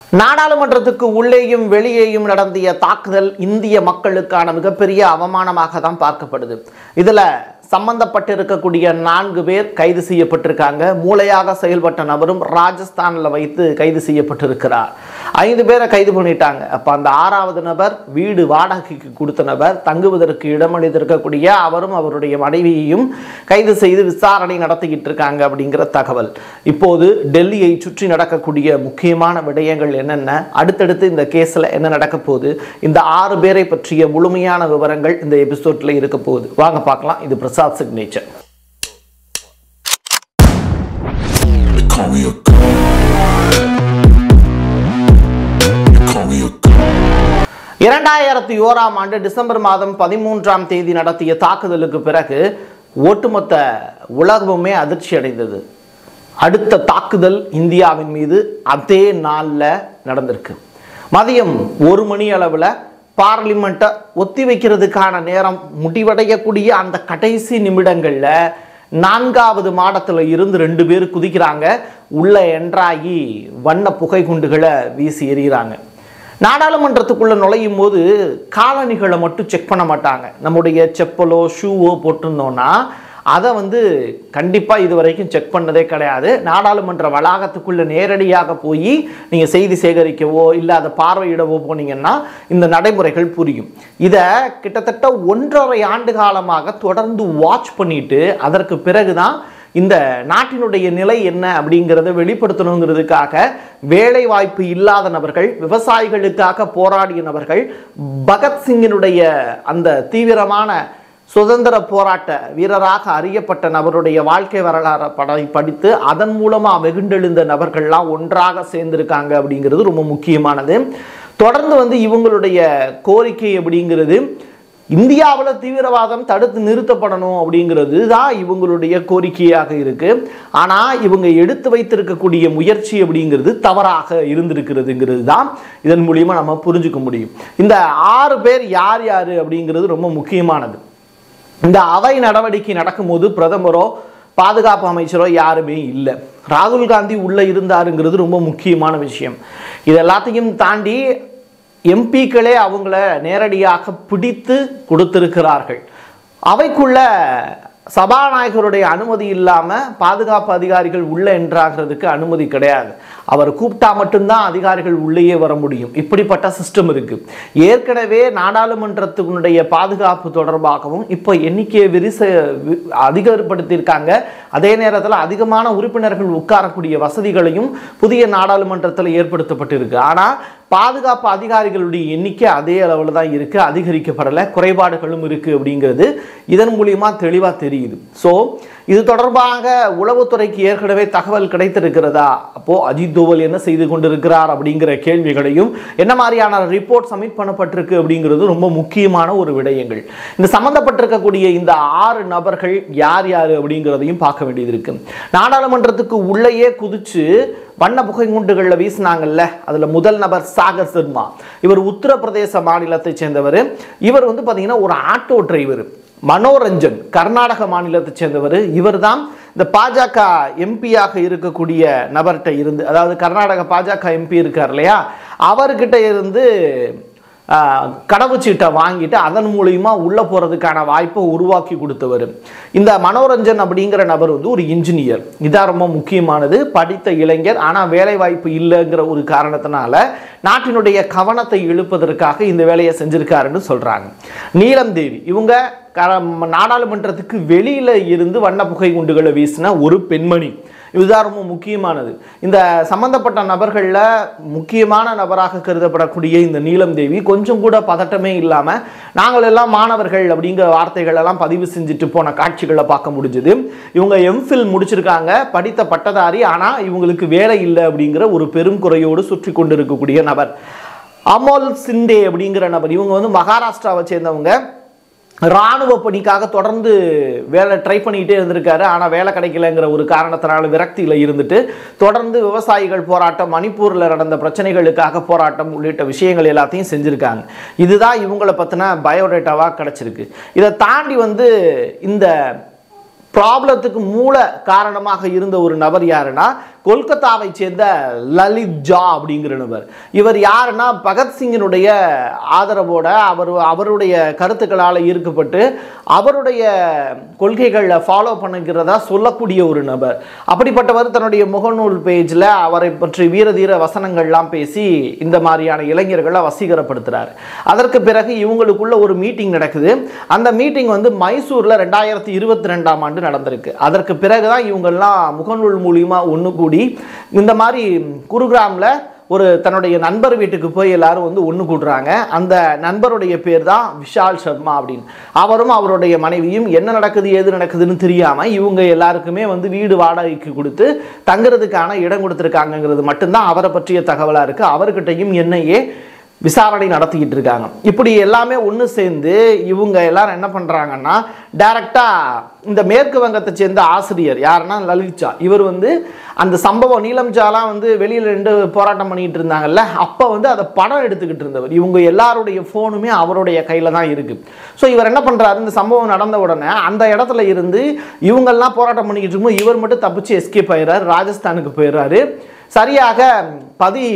நாடாளுமன்றத்துக்கு உள்ளேயும் வெளியேயும் நடந்திய தாக்குதல் இந்திய மக்களுக்கான மிகப்பெரிய அவமானமாக தான் பார்க்கப்படுது இதுல சம்பந்தப்பட்டிருக்கக்கூடிய நான்கு பேர் கைது செய்யப்பட்டிருக்காங்க மூளையாக செயல்பட்ட நபரும் ராஜஸ்தானில் வைத்து கைது செய்யப்பட்டிருக்கிறார் ஐந்து பேரை கைது பண்ணிட்டாங்க அப்போ அந்த ஆறாவது நபர் வீடு வாடகைக்கு கொடுத்த நபர் தங்குவதற்கு இடமளித்திருக்கக்கூடிய அவரும் அவருடைய மனைவியையும் கைது செய்து விசாரணை நடத்திக்கிட்டு இருக்காங்க அப்படிங்கிற தகவல் இப்போது டெல்லியை சுற்றி நடக்கக்கூடிய முக்கியமான விடயங்கள் என்னென்ன அடுத்தடுத்து இந்த கேஸில் என்ன நடக்க போகுது இந்த ஆறு பேரை பற்றிய முழுமையான விவரங்கள் இந்த எபிசோட்ல இருக்க போகுது வாங்க பார்க்கலாம் இது Prasad signature They call me a god. They call me a god. இரண்டாயிரத்தி ஓராம் ஆண்டு டிசம்பர் மாதம் பதிமூன்றாம் தேதி நடத்திய தாக்குதலுக்கு பிறகு ஒட்டுமொத்த உலகமுமே அதிர்ச்சி அடைந்தது அடுத்த தாக்குதல் இந்தியாவின் மீது அதே நாளில் நடந்திருக்கு மதியம் ஒரு மணி அளவில் பார்லிமெண்ட்டை ஒத்தி வைக்கிறதுக்கான நேரம் முடிவடையக்கூடிய அந்த கடைசி நிமிடங்களில் நான்காவது மாடத்தில் இருந்து ரெண்டு பேர் குதிக்கிறாங்க உள்ள என்ட்ராகி வண்ண புகை குண்டுகளை வீசி எறிகிறாங்க நாடாளுமன்றத்துக்குள்ள நுழையும் போது காலணிகளை மட்டும் செக் பண்ண மாட்டாங்க நம்முடைய செப்பலோ ஷூவோ போட்டிருந்தோம்னா அதை வந்து கண்டிப்பாக இது வரைக்கும் செக் பண்ணதே கிடையாது நாடாளுமன்ற வளாகத்துக்குள்ள நேரடியாக போய் நீங்கள் செய்தி சேகரிக்கவோ இல்லை அதை பார்வையிடவோ போனீங்கன்னா இந்த நடைமுறைகள் புரியும் இதை கிட்டத்தட்ட ஒன்றரை ஆண்டு காலமாக தொடர்ந்து வாட்ச் பண்ணிட்டு அதற்கு பிறகுதான் இந்த நாட்டினுடைய நிலை என்ன அப்படிங்கிறத வெளிப்படுத்தணுங்கிறதுக்காக வேலை வாய்ப்பு இல்லாத நபர்கள் விவசாயிகளுக்காக போராடிய நபர்கள் பகத்சிங்கினுடைய அந்த தீவிரமான சுதந்திர போராட்ட வீரராக அறியப்பட்ட நபருடைய வாழ்க்கை வரலாறு படை படித்து அதன் மூலமாக வெகுண்டெழுந்த நபர்கள்லாம் ஒன்றாக சேர்ந்திருக்காங்க அப்படிங்கிறது ரொம்ப முக்கியமானது தொடர்ந்து வந்து இவங்களுடைய கோரிக்கை அப்படிங்கிறது இந்தியாவில் தீவிரவாதம் தடுத்து நிறுத்தப்படணும் அப்படிங்கிறது தான் இவங்களுடைய கோரிக்கையாக இருக்கு ஆனால் இவங்க எடுத்து வைத்திருக்கக்கூடிய முயற்சி அப்படிங்கிறது தவறாக இருந்திருக்கிறதுங்கிறது தான் இதன் மூலியமா நம்ம புரிஞ்சுக்க முடியும் இந்த ஆறு பேர் யார் யார் அப்படிங்கிறது ரொம்ப முக்கியமானது இந்த அவை நடவடிக்கை நடக்கும்போது பிரதமரோ பாதுகாப்பு அமைச்சரோ யாருமே இல்லை ராகுல் காந்தி உள்ளே இருந்தாருங்கிறது ரொம்ப முக்கியமான விஷயம் இது எல்லாத்தையும் தாண்டி எம்பிக்களே அவங்கள நேரடியாக பிடித்து கொடுத்திருக்கிறார்கள் அவைக்குள்ள சபாநாயகருடைய அனுமதி இல்லாமல் பாதுகாப்பு அதிகாரிகள் உள்ளே என்றாகிறதுக்கு அனுமதி கிடையாது அவர் கூப்பிட்டா மட்டும்தான் அதிகாரிகள் உள்ளேயே வர முடியும் இப்படிப்பட்ட சிஸ்டம் இருக்கு ஏற்கனவே நாடாளுமன்றத்தினுடைய பாதுகாப்பு தொடர்பாகவும் இப்போ எண்ணிக்கையை விரிச வி- அதிகப்படுத்தியிருக்காங்க அதே நேரத்தில் அதிகமான உறுப்பினர்கள் உட்காரக்கூடிய வசதிகளையும் புதிய நாடாளுமன்றத்தில் ஏற்படுத்தப்பட்டிருக்கு ஆனால் பாதுகாப்பு அதிகாரிகளுடைய எண்ணிக்கை அதே அளவில் தான் இருக்கு அதிகரிக்கப்படலை குறைபாடுகளும் இருக்கு அப்படிங்கிறது இதன் மூலியமா தெளிவாக தெரியுது ஸோ இது தொடர்பாக உளவுத்துறைக்கு ஏற்கனவே தகவல் கிடைத்திருக்கிறதா அப்போ அஜித் தோவல் என்ன செய்து கொண்டிருக்கிறார் அப்படிங்கிற கேள்விகளையும் என்ன மாதிரியான ரிப்போர்ட் சப்மிட் பண்ணப்பட்டிருக்கு அப்படிங்கிறது ரொம்ப முக்கியமான ஒரு விடயங்கள் இந்த சம்பந்தப்பட்டிருக்கக்கூடிய இந்த ஆறு நபர்கள் யார் யார் அப்படிங்கிறதையும் பார்க்க வேண்டியது இருக்கு நாடாளுமன்றத்துக்கு உள்ளேயே குதிச்சு வண்ண புகை குண்டுகளில் வீசினாங்கல்ல அதில் முதல் நபர் சாகர் சர்மா இவர் உத்தரப்பிரதேச மாநிலத்தைச் சேர்ந்தவர் இவர் வந்து பார்த்தீங்கன்னா ஒரு ஆட்டோ டிரைவர் மனோரஞ்சன் கர்நாடக மாநிலத்தைச் சேர்ந்தவர் இவர் தான் இந்த பாஜக எம்பியாக இருக்கக்கூடிய நபர்கிட்ட இருந்து அதாவது கர்நாடக பாஜக எம்பி இருக்கார் இல்லையா அவர்கிட்ட இருந்து ஆஹ், கடவுச்சீட்டை வாங்கிட்டு அதன் மூலியமா உள்ள போறதுக்கான வாய்ப்பை உருவாக்கி கொடுத்தவர் இந்த மனோரஞ்சன் அப்படிங்கிற நபர் வந்து ஒரு இன்ஜினியர் இதான் ரொம்ப முக்கியமானது படித்த இளைஞர் ஆனால் வேலை வாய்ப்பு இல்லைங்கிற ஒரு காரணத்தினால நாட்டினுடைய கவனத்தை இழுப்பதற்காக இந்த வேலையை செஞ்சிருக்காருன்னு சொல்றாங்க நீலம் தேவி இவங்க க- நாடாளுமன்றத்துக்கு வெளியில இருந்து வண்ண புகை குண்டுகளை வீசின ஒரு பெண்மணி இதுதான் ரொம்ப முக்கியமானது இந்த சம்பந்தப்பட்ட நபர்களில் முக்கியமான நபராக கருதப்படக்கூடிய இந்த நீலம் தேவி கொஞ்சம் கூட பதட்டமே இல்லாமல் நாங்கள் எல்லாம் மாணவர்கள் அப்படிங்கிற வார்த்தைகள் எல்லாம் பதிவு செஞ்சுட்டு போன காட்சிகளை பார்க்க முடிஞ்சுது இவங்க எம்ஃபில் முடிச்சிருக்காங்க படித்த பட்டதாரி ஆனால் இவங்களுக்கு வேலை இல்லை அப்படிங்கிற ஒரு பெரும் குறையோடு சுற்றி கொண்டு இருக்கக்கூடிய நபர் அமோல் சிண்டே அப்படிங்கிற நபர் இவங்க வந்து மகாராஷ்டிராவை சேர்ந்தவங்க ராணுவ பணிக்காக தொடர்ந்து வேலை ட்ரை பண்ணிக்கிட்டே இருந்திருக்காரு ஆனால் வேலை கிடைக்கலங்கிற ஒரு காரணத்தினால விரக்தியில் இருந்துட்டு தொடர்ந்து விவசாயிகள் போராட்டம் மணிப்பூரில் நடந்த பிரச்சனைகளுக்காக போராட்டம் உள்ளிட்ட விஷயங்கள் எல்லாத்தையும் செஞ்சுருக்காங்க இதுதான் இவங்களை பற்றின பயோடேட்டாவாக கிடச்சிருக்கு இதை தாண்டி வந்து இந்த ப்ராப்ளத்துக்கு மூல காரணமாக இருந்த ஒரு நபர் யாருன்னா கொல்கத்தாவை சேர்ந்த லலித் ஜா அப்படிங்கிற நபர் இவர் யாருன்னா பகத்சிங்கினுடைய ஆதரவோட அவர் அவருடைய கருத்துக்களால் ஈர்க்கப்பட்டு அவருடைய கொள்கைகளை ஃபாலோ பண்ணுகிறதா சொல்லக்கூடிய ஒரு நபர் அப்படிப்பட்டவர் தன்னுடைய முகநூல் பேஜில் அவரை பற்றி வீரதீர வசனங்கள்லாம் பேசி இந்த மாதிரியான இளைஞர்களை வசீகரப்படுத்துறாரு அதற்கு பிறகு இவங்களுக்குள்ள ஒரு மீட்டிங் நடக்குது அந்த மீட்டிங் வந்து மைசூரில் ரெண்டாயிரத்தி இருபத்தி ரெண்டாம் ஆண்டு நடந்திருக்கு அதற்கு பிறகு தான் இவங்கெல்லாம் முகநூல் மூலியமா ஒன்று கூடி இந்த மாதிரி குருகிராமில் ஒரு தன்னுடைய நண்பர் வீட்டுக்கு போய் எல்லாரும் வந்து ஒன்று கூடுறாங்க அந்த நண்பருடைய பேர் தான் விஷால் சர்மா அப்படின்னு அவரும் அவருடைய மனைவியும் என்ன நடக்குது ஏது நடக்குதுன்னு தெரியாமல் இவங்க எல்லாருக்குமே வந்து வீடு வாடகைக்கு கொடுத்து தங்குறதுக்கான இடம் கொடுத்துருக்காங்கங்கிறது மட்டும்தான் அவரை பற்றிய தகவலாக இருக்குது அவர்கிட்டையும் என்னையே விசாரணை நடத்திக்கிட்டு இருக்காங்க இப்படி எல்லாமே ஒன்று சேர்ந்து இவங்க எல்லாரும் என்ன பண்ணுறாங்கன்னா டைரக்டாக இந்த மேற்கு வங்கத்தை சேர்ந்த ஆசிரியர் யாருன்னா லலித்ஜா இவர் வந்து அந்த சம்பவம் நீலம்ஜாலாம் வந்து வெளியில் ரெண்டு போராட்டம் பண்ணிட்டு இருந்தாங்கல்ல அப்போ வந்து அதை படம் எடுத்துக்கிட்டு இருந்தவர் இவங்க எல்லாருடைய ஃபோனுமே அவருடைய கையில் தான் இருக்குது ஸோ இவர் என்ன பண்ணுறாரு இந்த சம்பவம் நடந்த உடனே அந்த இடத்துல இருந்து இவங்கெல்லாம் போராட்டம் பண்ணிக்கிட்டு இருக்கும்போது இவர் மட்டும் தப்பிச்சு எஸ்கேப் ஆயிடுறாரு ராஜஸ்தானுக்கு போயிடுறாரு சரியாக பதி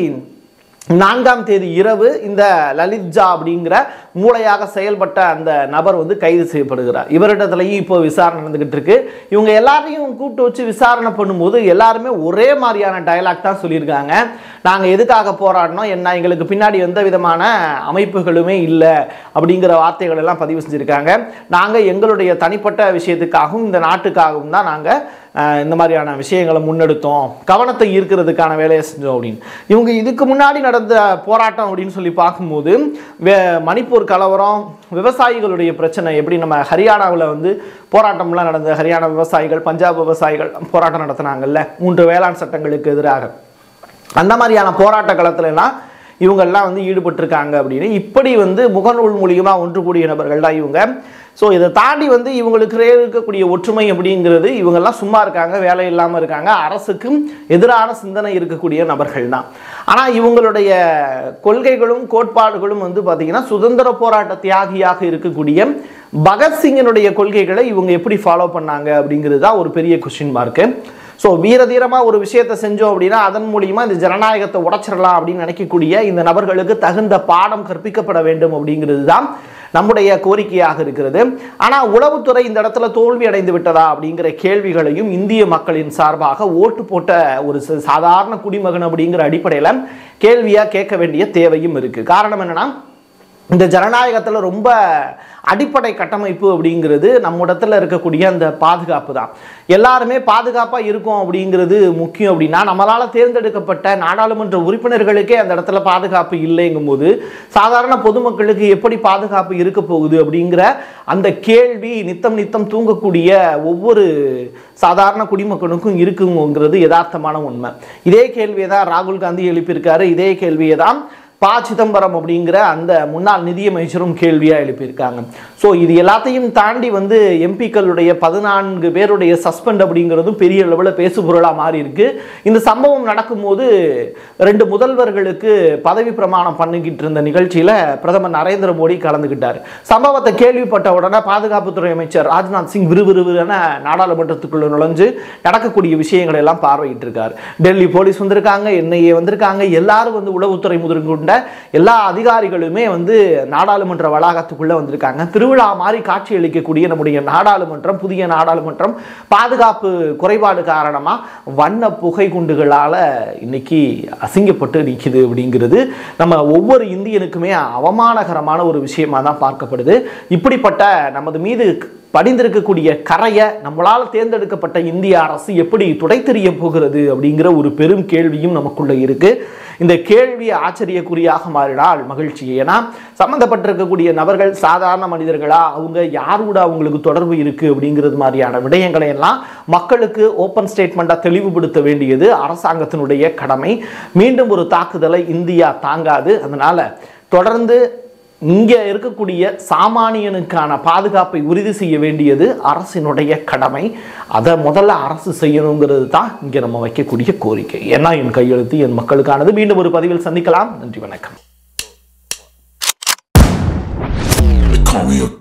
நான்காம் தேதி இரவு இந்த லலித்ஜா அப்படிங்கிற மூளையாக செயல்பட்ட அந்த நபர் வந்து கைது செய்யப்படுகிறார் இவரிடத்துலையும் இப்போ விசாரணை நடந்துகிட்டு இருக்கு இவங்க எல்லாரையும் கூப்பிட்டு வச்சு விசாரணை பண்ணும்போது எல்லாருமே ஒரே மாதிரியான டயலாக் தான் சொல்லியிருக்காங்க நாங்கள் எதுக்காக போராடினோம் என்ன எங்களுக்கு பின்னாடி எந்த விதமான அமைப்புகளுமே இல்லை அப்படிங்கிற வார்த்தைகள் எல்லாம் பதிவு செஞ்சுருக்காங்க நாங்கள் எங்களுடைய தனிப்பட்ட விஷயத்துக்காகவும் இந்த நாட்டுக்காகவும் தான் நாங்கள் அஹ் இந்த மாதிரியான விஷயங்களை முன்னெடுத்தோம் கவனத்தை ஈர்க்கிறதுக்கான வேலையை செஞ்சோம் அப்படின்னு இவங்க இதுக்கு முன்னாடி நடந்த போராட்டம் அப்படின்னு சொல்லி பார்க்கும்போது வே- மணிப்பூர் கலவரம் விவசாயிகளுடைய பிரச்சனை எப்படி நம்ம ஹரியானாவில் வந்து போராட்டம்லாம் நடந்த ஹரியானா விவசாயிகள் பஞ்சாப் விவசாயிகள் போராட்டம் நடத்தினாங்கல்ல மூன்று வேளாண் சட்டங்களுக்கு எதிராக அந்த மாதிரியான போராட்ட களத்துல எல்லாம் இவங்கெல்லாம் வந்து ஈடுபட்டிருக்காங்க அப்படின்னு இப்படி வந்து முகநூல் மூலியமா ஒன்று கூடிய நபர்கள் தான் இவங்க ஸோ இதை தாண்டி வந்து இவங்களுக்கு இருக்கக்கூடிய ஒற்றுமை அப்படிங்கிறது இவங்கெல்லாம் சும்மா இருக்காங்க வேலை இல்லாமல் இருக்காங்க அரசுக்கும் எதிரான சிந்தனை இருக்கக்கூடிய நபர்கள் தான் ஆனால் இவங்களுடைய கொள்கைகளும் கோட்பாடுகளும் வந்து பார்த்தீங்கன்னா சுதந்திர போராட்ட தியாகியாக இருக்கக்கூடிய பகத்சிங்கினுடைய கொள்கைகளை இவங்க எப்படி ஃபாலோ பண்ணாங்க அப்படிங்கிறது தான் ஒரு பெரிய கொஸ்டின் மார்க்கு ஸோ வீரதீரமாக ஒரு விஷயத்தை செஞ்சோம் அப்படின்னா அதன் மூலியமா இந்த ஜனநாயகத்தை உடைச்சிடலாம் அப்படின்னு நினைக்கக்கூடிய இந்த நபர்களுக்கு தகுந்த பாடம் கற்பிக்கப்பட வேண்டும் அப்படிங்கிறது தான் நம்முடைய கோரிக்கையாக இருக்கிறது ஆனால் உளவுத்துறை இந்த இடத்துல தோல்வி அடைந்து விட்டதா அப்படிங்கிற கேள்விகளையும் இந்திய மக்களின் சார்பாக ஓட்டு போட்ட ஒரு ச- சாதாரண குடிமகன் அப்படிங்கிற அடிப்படையில் கேள்வியாக கேட்க வேண்டிய தேவையும் இருக்குது காரணம் என்னன்னா இந்த ஜனநாயகத்தில் ரொம்ப அடிப்படை கட்டமைப்பு அப்படிங்கிறது நம்ம இடத்துல இருக்கக்கூடிய அந்த பாதுகாப்பு தான் எல்லாருமே பாதுகாப்பாக இருக்கும் அப்படிங்கிறது முக்கியம் அப்படின்னா நம்மளால் தேர்ந்தெடுக்கப்பட்ட நாடாளுமன்ற உறுப்பினர்களுக்கே அந்த இடத்துல பாதுகாப்பு இல்லைங்கும்போது சாதாரண பொதுமக்களுக்கு எப்படி பாதுகாப்பு இருக்க போகுது அப்படிங்கிற அந்த கேள்வி நித்தம் நித்தம் தூங்கக்கூடிய ஒவ்வொரு சாதாரண குடிமகனுக்கும் இருக்குங்கிறது யதார்த்தமான உண்மை இதே கேள்வியை தான் ராகுல் காந்தி எழுப்பியிருக்காரு இதே கேள்வியை தான் ப சிதம்பரம் அப்படிங்கிற அந்த முன்னாள் நிதியமைச்சரும் கேள்வியாக எழுப்பியிருக்காங்க ஸோ இது எல்லாத்தையும் தாண்டி வந்து எம்பிக்களுடைய பதினான்கு பேருடைய சஸ்பெண்ட் அப்படிங்கிறதும் பெரிய அளவில் பேசுபொருளாக மாறி இருக்கு இந்த சம்பவம் நடக்கும்போது ரெண்டு முதல்வர்களுக்கு பதவி பிரமாணம் பண்ணிக்கிட்டு இருந்த நிகழ்ச்சியில் பிரதமர் நரேந்திர மோடி கலந்துக்கிட்டார் சம்பவத்தை கேள்விப்பட்ட உடனே பாதுகாப்புத்துறை அமைச்சர் ராஜ்நாத் சிங் விறுவிறுவிறுன நாடாளுமன்றத்துக்குள்ள நுழைஞ்சு நடக்கக்கூடிய விஷயங்களை எல்லாம் பார்வையிட்டு இருக்கார் டெல்லி போலீஸ் வந்திருக்காங்க என்ஐஏ வந்திருக்காங்க எல்லாரும் வந்து உளவுத்துறை முதற்கொண்ட எல்லா அதிகாரிகளுமே வந்து நாடாளுமன்ற வளாகத்துக்குள்ள வந்திருக்காங்க திருவிழா மாதிரி காட்சி அளிக்கக்கூடிய நம்முடைய நாடாளுமன்றம் புதிய நாடாளுமன்றம் பாதுகாப்பு குறைபாடு காரணமா வண்ண புகை குண்டுகளால இன்னைக்கு அசிங்கப்பட்டு நிற்குது அப்படிங்கிறது நம்ம ஒவ்வொரு இந்தியனுக்குமே அவமானகரமான ஒரு விஷயமா தான் பார்க்கப்படுது இப்படிப்பட்ட நமது மீது படிந்திருக்கக்கூடிய கரையை நம்மளால் தேர்ந்தெடுக்கப்பட்ட இந்திய அரசு எப்படி துடைத்தெறிய போகிறது அப்படிங்கிற ஒரு பெரும் கேள்வியும் நமக்குள்ள இருக்கு இந்த கேள்வி ஆச்சரியக்குறியாக மாறினால் மகிழ்ச்சி ஏன்னா சம்மந்தப்பட்டிருக்கக்கூடிய நபர்கள் சாதாரண மனிதர்களா அவங்க யார் கூட அவங்களுக்கு தொடர்பு இருக்கு அப்படிங்கிறது மாதிரியான விடயங்களை எல்லாம் மக்களுக்கு ஓப்பன் ஸ்டேட்மெண்ட்டாக தெளிவுபடுத்த வேண்டியது அரசாங்கத்தினுடைய கடமை மீண்டும் ஒரு தாக்குதலை இந்தியா தாங்காது அதனால தொடர்ந்து இங்கே இருக்கக்கூடிய சாமானியனுக்கான பாதுகாப்பை உறுதி செய்ய வேண்டியது அரசினுடைய கடமை அதை முதல்ல அரசு செய்யணுங்கிறது தான் இங்கே நம்ம வைக்கக்கூடிய கோரிக்கை ஏன்னா என் கையெழுத்து என் மக்களுக்கானது மீண்டும் ஒரு பதிவில் சந்திக்கலாம் நன்றி வணக்கம் They call me a